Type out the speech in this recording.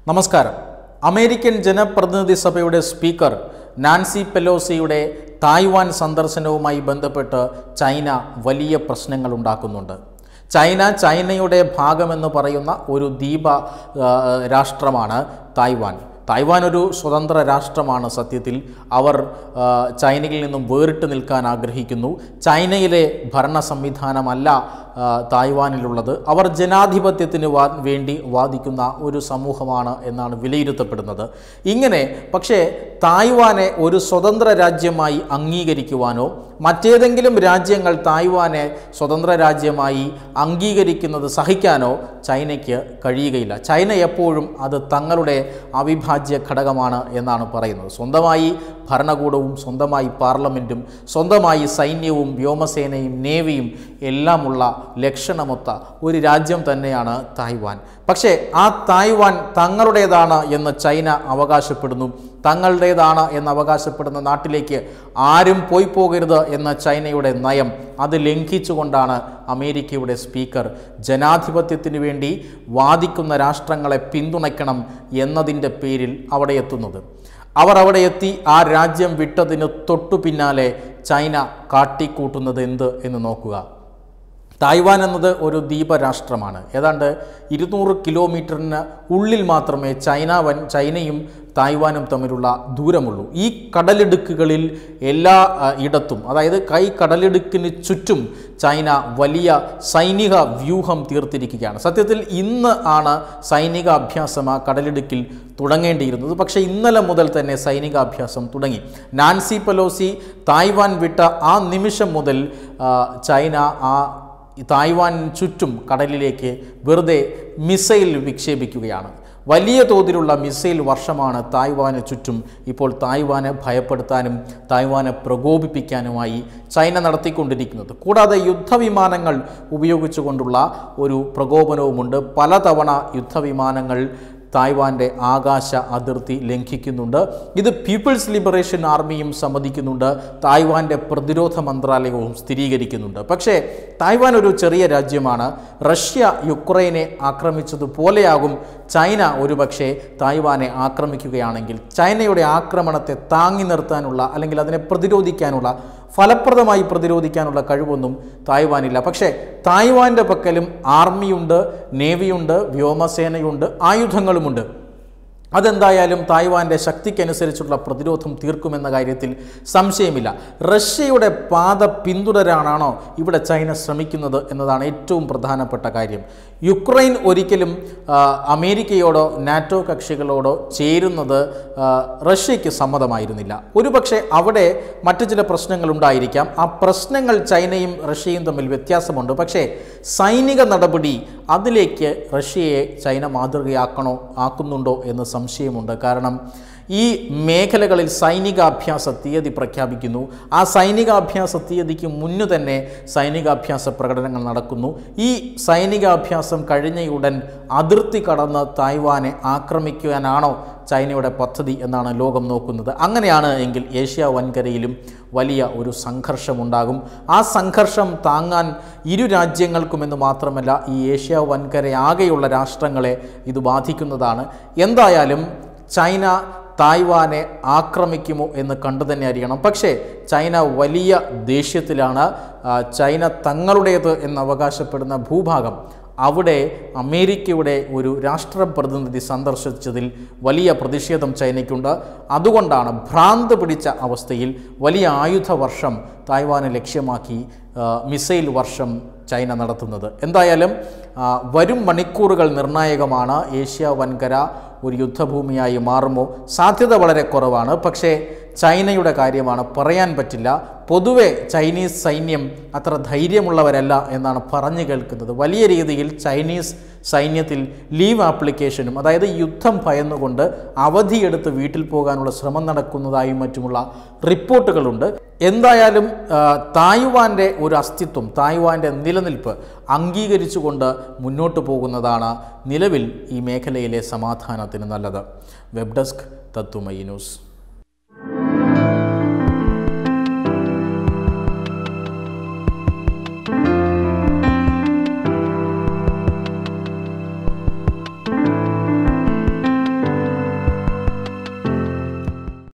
നമസ്കാരം അമേരിക്കൻ ജനപ്രതിനിധി സഭയുടെ സ്പീക്കർ നാൻസി പെലോസിയുടെ തായ്വാൻ സന്ദർശനവുമായി ബന്ധപ്പെട്ട് ചൈന വലിയ പ്രശ്നങ്ങൾ ഉണ്ടാക്കുന്നുണ്ട് ചൈന ചൈനയുടെ ഭാഗമെന്ന് പറയുന്ന ഒരു ദ്വീപ ആ, രാഷ്ട്രമാണ് തായ്വാൻ തായ്വാൻ ഒരു സ്വതന്ത്ര രാഷ്ട്രമാണ് സത്യത്തിൽ അവർ ആ, ചൈനയിൽ നിന്നും വേറിട്ട് നിൽക്കാൻ ആഗ്രഹിക്കുന്നു ചൈനയിലെ ഭരണ സംവിധാനമല്ല ആ, തായ്വാനിലുള്ളത് അവർ ജനാധിപത്യത്തിന് വാ വേണ്ടി വാദിക്കുന്ന ഒരു സമൂഹമാണ് എന്നാണ് വിലയിരുത്തപ്പെടുന്നത് ഇങ്ങനെ പക്ഷേ തായ്വാനെ ഒരു സ്വതന്ത്ര രാജ്യമായി അംഗീകരിക്കുവാനോ മറ്റേതെങ്കിലും രാജ്യങ്ങൾ തായ്വാനെ സ്വതന്ത്ര രാജ്യമായി അംഗീകരിക്കുന്നത് സഹിക്കാനോ ചൈനയ്ക്ക് കഴിയുകയില്ല ചൈന എപ്പോഴും അത് തങ്ങളുടെ അവിഭാജ്യ ഘടകമാണ് എന്നാണ് പറയുന്നത് സ്വന്തമായി ഭരണകൂടവും സ്വന്തമായി പാർലമെൻറ്റും സ്വന്തമായി സൈന്യവും വ്യോമസേനയും നേവിയും എല്ലാമുള്ള ലക്ഷണമൊത്ത ഒരു രാജ്യം തന്നെയാണ് തായ്വാൻ പക്ഷേ ആ തായ്വാൻ തങ്ങളുടേതാണ് എന്ന് ചൈന അവകാശപ്പെടുന്നു തങ്ങളുടേതാണ് എന്ന് അവകാശപ്പെടുന്ന നാട്ടിലേക്ക് ആരും പോയി പോകരുത് എന്ന ചൈനയുടെ നയം അത് ലംഘിച്ചുകൊണ്ടാണ് അമേരിക്കയുടെ സ്പീക്കർ ജനാധിപത്യത്തിന് വേണ്ടി വാദിക്കുന്ന രാഷ്ട്രങ്ങളെ പിന്തുണയ്ക്കണം എന്നതിൻ്റെ പേരിൽ അവിടെ എത്തുന്നത് അവർ അവിടെ എത്തി ആ രാജ്യം വിട്ടതിന് തൊട്ടു പിന്നാലെ ചൈന കാട്ടിക്കൂട്ടുന്നത് എന്ത് എന്ന് നോക്കുക തായ്വാൻ എന്നത് ഒരു ദ്വീപരാഷ്ട്രമാണ് ഏതാണ്ട് ഇരുന്നൂറ് കിലോമീറ്ററിന് ഉള്ളിൽ മാത്രമേ ചൈന വൻ ചൈനയും തായ്വാനും തമ്മിലുള്ള ദൂരമുള്ളൂ ഈ കടലിടുക്കുകളിൽ എല്ലാ ആ, ഇടത്തും അതായത് കൈ കടലിടുക്കിന് ചുറ്റും ചൈന വലിയ സൈനിക വ്യൂഹം തീർത്തിരിക്കുകയാണ് സത്യത്തിൽ ഇന്ന് ആണ് സൈനിക അഭ്യാസം ആ കടലിടുക്കിൽ തുടങ്ങേണ്ടിയിരുന്നത് പക്ഷേ ഇന്നലെ മുതൽ തന്നെ സൈനികാഭ്യാസം തുടങ്ങി നാൻസി പലോസി തായ്വാൻ വിട്ട ആ നിമിഷം മുതൽ ആ, ചൈന ആ ഈ തായ്വാൻ ചുറ്റും കടലിലേക്ക് വെറുതെ മിസൈൽ വിക്ഷേപിക്കുകയാണ് വലിയ തോതിലുള്ള മിസൈൽ വർഷമാണ് തായ്വാന് ചുറ്റും ഇപ്പോൾ തായ്വാനെ ഭയപ്പെടുത്താനും തായ്വാനെ പ്രകോപിപ്പിക്കാനുമായി ചൈന നടത്തിക്കൊണ്ടിരിക്കുന്നത് കൂടാതെ യുദ്ധവിമാനങ്ങൾ ഉപയോഗിച്ചുകൊണ്ടുള്ള ഒരു പ്രകോപനവുമുണ്ട് പലതവണ യുദ്ധവിമാനങ്ങൾ തായ്വാൻ്റെ ആകാശ അതിർത്തി ലംഘിക്കുന്നുണ്ട് ഇത് പീപ്പിൾസ് ലിബറേഷൻ ആർമിയും സമ്മതിക്കുന്നുണ്ട് തായ്വാൻ്റെ പ്രതിരോധ മന്ത്രാലയവും സ്ഥിരീകരിക്കുന്നുണ്ട് പക്ഷേ തായ്വാൻ ഒരു ചെറിയ രാജ്യമാണ് റഷ്യ യുക്രൈനെ ആക്രമിച്ചതുപോലെയാകും ചൈന ഒരുപക്ഷെ തായ്വാനെ ആക്രമിക്കുകയാണെങ്കിൽ ചൈനയുടെ ആക്രമണത്തെ താങ്ങി നിർത്താനുള്ള അല്ലെങ്കിൽ അതിനെ പ്രതിരോധിക്കാനുള്ള ഫലപ്രദമായി പ്രതിരോധിക്കാനുള്ള കഴിവൊന്നും തായ്വാനില്ല പക്ഷേ തായ്വാൻ്റെ പക്കലും ആർമിയുണ്ട് നേവിയുണ്ട് വ്യോമസേനയുണ്ട് ആയുധങ്ങളുമുണ്ട് അതെന്തായാലും തായ്വാൻ്റെ ശക്തിക്കനുസരിച്ചുള്ള പ്രതിരോധം തീർക്കുമെന്ന കാര്യത്തിൽ സംശയമില്ല റഷ്യയുടെ പാത പിന്തുടരാനാണോ ഇവിടെ ചൈന ശ്രമിക്കുന്നത് എന്നതാണ് ഏറ്റവും പ്രധാനപ്പെട്ട കാര്യം യുക്രൈൻ ഒരിക്കലും ആ, അമേരിക്കയോടോ നാറ്റോ കക്ഷികളോടോ ചേരുന്നത് ആ, റഷ്യയ്ക്ക് സമ്മതമായിരുന്നില്ല ഒരുപക്ഷെ അവിടെ മറ്റു ചില പ്രശ്നങ്ങൾ ഉണ്ടായിരിക്കാം ആ പ്രശ്നങ്ങൾ ചൈനയും റഷ്യയും തമ്മിൽ വ്യത്യാസമുണ്ട് പക്ഷേ സൈനിക നടപടി അതിലേക്ക് റഷ്യയെ ചൈന മാതൃകയാക്കണോ ആക്കുന്നുണ്ടോ എന്ന് സംശയമുണ്ട് കാരണം ഈ മേഖലകളിൽ സൈനികാഭ്യാസ തീയതി പ്രഖ്യാപിക്കുന്നു ആ സൈനികാഭ്യാസ തീയതിക്ക് മുന്നു തന്നെ സൈനികാഭ്യാസ പ്രകടനങ്ങൾ നടക്കുന്നു ഈ സൈനികാഭ്യാസം കഴിഞ്ഞയുടൻ അതിർത്തി കടന്ന് തായ്വാനെ ആക്രമിക്കുവാനാണോ ചൈനയുടെ പദ്ധതി എന്നാണ് ലോകം നോക്കുന്നത് അങ്ങനെയാണ് എങ്കിൽ ഏഷ്യ വൻകരയിലും വലിയ ഒരു സംഘർഷമുണ്ടാകും ആ സംഘർഷം താങ്ങാൻ ഇരു രാജ്യങ്ങൾക്കുമെന്ന് മാത്രമല്ല ഈ ഏഷ്യ വൻകരയാകെയുള്ള രാഷ്ട്രങ്ങളെ ഇത് ബാധിക്കുന്നതാണ് എന്തായാലും ചൈന തായ്വാനെ ആക്രമിക്കുമോ എന്ന് കണ്ടു തന്നെ അറിയണം പക്ഷേ ചൈന വലിയ ദേഷ്യത്തിലാണ് ആ, ചൈന തങ്ങളുടേത് എന്ന് അവകാശപ്പെടുന്ന ഭൂഭാഗം അവിടെ അമേരിക്കയുടെ ഒരു രാഷ്ട്രപ്രതിനിധി സന്ദർശിച്ചതിൽ വലിയ പ്രതിഷേധം ചൈനയ്ക്കുണ്ട് അതുകൊണ്ടാണ് ഭ്രാന്ത് പിടിച്ച അവസ്ഥയിൽ വലിയ ആയുധവർഷം തായ്വാനെ ലക്ഷ്യമാക്കി ആ, മിസൈൽ വർഷം ചൈന നടത്തുന്നത് എന്തായാലും ആ, വരും മണിക്കൂറുകൾ നിർണായകമാണ് ഏഷ്യ വൻകര ഒരു യുദ്ധഭൂമിയായി മാറുമോ സാധ്യത വളരെ കുറവാണ് പക്ഷേ ചൈനയുടെ കാര്യമാണ് പറയാൻ പറ്റില്ല പൊതുവെ ചൈനീസ് സൈന്യം അത്ര ധൈര്യമുള്ളവരല്ല എന്നാണ് പറഞ്ഞു കേൾക്കുന്നത് വലിയ രീതിയിൽ ചൈനീസ് സൈന്യത്തിൽ ലീവ് ആപ്ലിക്കേഷനും അതായത് യുദ്ധം ഭയന്നുകൊണ്ട് അവധിയെടുത്ത് വീട്ടിൽ പോകാനുള്ള ശ്രമം നടക്കുന്നതായും മറ്റുമുള്ള റിപ്പോർട്ടുകളുണ്ട് എന്തായാലും ആ, തായ്വാൻ്റെ ഒരു അസ്തിത്വം തായ്വാൻ്റെ നിലനിൽപ്പ് അംഗീകരിച്ചുകൊണ്ട് മുന്നോട്ട് പോകുന്നതാണ് നിലവിൽ ഈ മേഖലയിലെ സമാധാനത്തിന് നല്ലത് വെബ് ഡെസ്ക് തത്തുമൈ ന്യൂസ്